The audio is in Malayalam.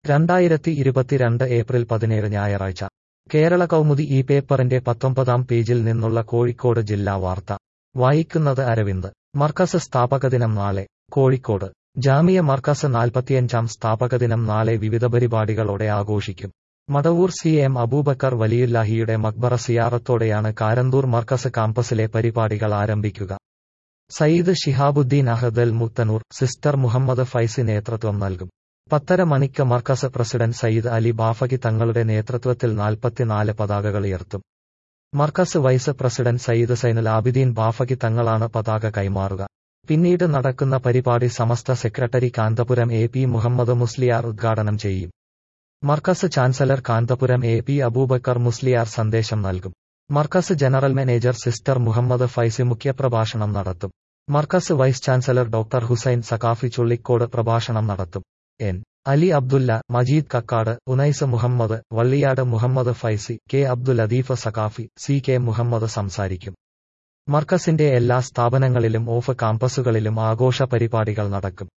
രണ്ടായിരത്തി ഇരുപത്തിരണ്ട് ഏപ്രിൽ പതിനേഴ് ഞായറാഴ്ച കേരള കൗമുദി ഈ പേപ്പറിന്റെ പത്തൊമ്പതാം പേജിൽ നിന്നുള്ള കോഴിക്കോട് ജില്ലാ വാർത്ത വായിക്കുന്നത് അരവിന്ദ് മർക്കസ് സ്ഥാപകദിനം നാളെ കോഴിക്കോട് ജാമിയ മർക്കസ് നാൽപ്പത്തിയഞ്ചാം സ്ഥാപകദിനം നാളെ വിവിധ പരിപാടികളോടെ ആഘോഷിക്കും മടവൂർ സി എം അബൂബക്കർ വലിയുല്ലാഹിയുടെ മക്ബറ സിയാറത്തോടെയാണ് കാരന്തൂർ മർക്കസ് കാമ്പസിലെ പരിപാടികൾ ആരംഭിക്കുക സയ്യിദ് ഷിഹാബുദ്ദീൻ അഹദൽ മുത്തനൂർ സിസ്റ്റർ മുഹമ്മദ് ഫൈസി നേതൃത്വം നൽകും പത്തര മണിക്ക് മർക്കസ് പ്രസിഡന്റ് സയ്യിദ് അലി ബാഫകി തങ്ങളുടെ നേതൃത്വത്തിൽ നാൽപ്പത്തിനാല് പതാകകൾ ഉയർത്തും മർക്കസ് വൈസ് പ്രസിഡന്റ് സയ്യിദ് സൈനുൽ ആബിദീൻ ബാഫകി തങ്ങളാണ് പതാക കൈമാറുക പിന്നീട് നടക്കുന്ന പരിപാടി Samastha secretary Kanthapuram A P Muhammad Musliyar ഉദ്ഘാടനം ചെയ്യും Markaz chancellor Kanthapuram A P Aboobacker Musliyar സന്ദേശം നൽകും മർക്കസ് ജനറൽ മാനേജർ സിസ്റ്റർ മുഹമ്മദ് ഫൈസി മുഖ്യപ്രഭാഷണം നടത്തും Markaz vice chancellor doctor Hussain Saqafi Chullikkode പ്രഭാഷണം നടത്തും N Ali Abdulla Majeed Kakkad Unais Muhammad Valliyad Muhammad Faizy K Abdul Adeef Saqafi C K Muhammad സംസാരിക്കും മർക്കസിന്റെ എല്ലാ സ്ഥാപനങ്ങളിലും ഓഫ് കാമ്പസുകളിലും ആഘോഷ പരിപാടികൾ നടക്കും